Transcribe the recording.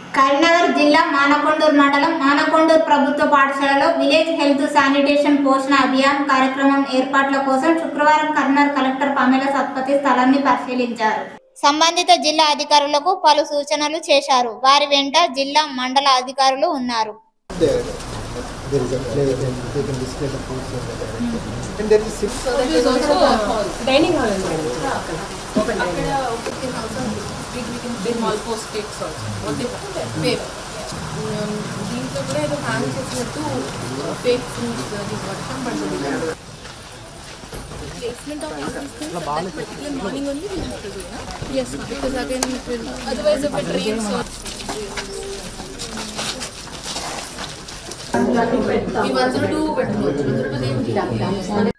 కరీంనగర్ జిల్లా మానకొండూరు మండలం మానకొండూరు ప్రభుత్వ పాఠశాలలో విలేజ్ హెల్త్ శానిటేషన్ పోషణ అభియాన్ కార్యక్రమం ఏర్పాట్ల కోసం శుక్రవారం కరీంనగర్ కలెక్టర్ పమేల సత్పతి స్థలాన్ని పరిశీలించారు సంబంధిత జిల్లా అధికారులకు పలు సూచనలు చేశారు వారి వెంట జిల్లా మండల అధికారులు ఉన్నారు there. There is a play, then they can display the foods over there. And there is six. There is also a hall. Dining hall అండి అక్కడ we can also big we can big hall for sticks also. What they paper. Um, దీంట్లో కూడా ఏదో hang చేసినట్టు fake fruits అది వర్షం పడుతుంది Placement of assistance at that particular morning only we have to do, na? Yes, because again it will, otherwise if it rains or ఈ one zero two పెట్టుకోవచ్చు one zero two